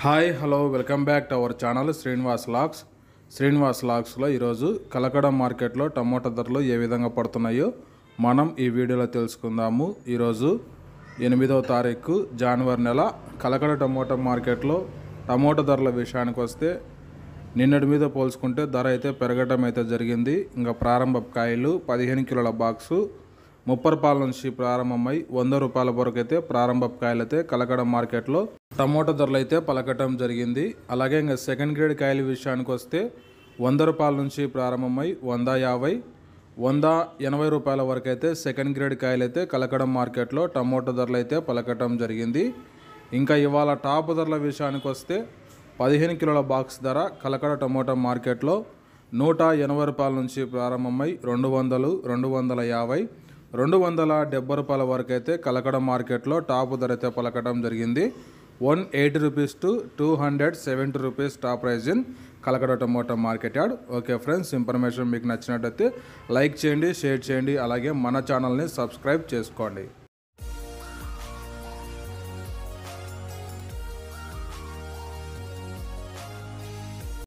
hi hello welcome back to our channel Srinivas లాక్స్ శ్రీనివాస్ లాక్స్లో ఈరోజు కలకడ మార్కెట్లో టమోటా ధరలు ఏ విధంగా పడుతున్నాయో మనం ఈ వీడియోలో తెలుసుకుందాము ఈరోజు ఎనిమిదవ తారీఖు జనవరి నెల కలకడ టమోటా మార్కెట్లో టమోటా ధరల విషయానికి వస్తే నిన్నటి మీద పోల్చుకుంటే ధర అయితే పెరగటం అయితే జరిగింది ఇంకా ప్రారంభ కాయలు పదిహేను కిలోల బాక్సు ముప్పై రూపాయల నుంచి ప్రారంభమై వంద రూపాయల వరకు అయితే ప్రారంభ కాయలు అయితే కలకడ మార్కెట్లో టమోటా ధరలు అయితే పలకటం జరిగింది అలాగే ఇంకా సెకండ్ గ్రేడ్ కాయల విషయానికి వస్తే వంద రూపాయల నుంచి ప్రారంభమై వంద యాభై వంద ఎనభై రూపాయల వరకు అయితే సెకండ్ గ్రేడ్ కాయలు అయితే కలకడ మార్కెట్లో టమోటా ధరలు అయితే పలకటం జరిగింది ఇంకా ఇవాళ టాప్ ధరల విషయానికి వస్తే పదిహేను కిలోల బాక్స్ ధర కలకడ టమోటా మార్కెట్లో నూట ఎనభై రూపాయల నుంచి ప్రారంభమై రెండు వందలు రెండు వందల యాభై రెండు వందల డెబ్బై రూపాయల వరకు అయితే కలకడ మార్కెట్లో టాప్ ధర అయితే పలకడం జరిగింది one eighty rupees to two hundred seventy rupees top price in Kalakada tomato market yard okay friends information మీకు నచ్చినట్టయితే లైక్ చేయండి షేర్ చేయండి అలాగే మన ఛానల్ని సబ్స్క్రైబ్ చేసుకోండి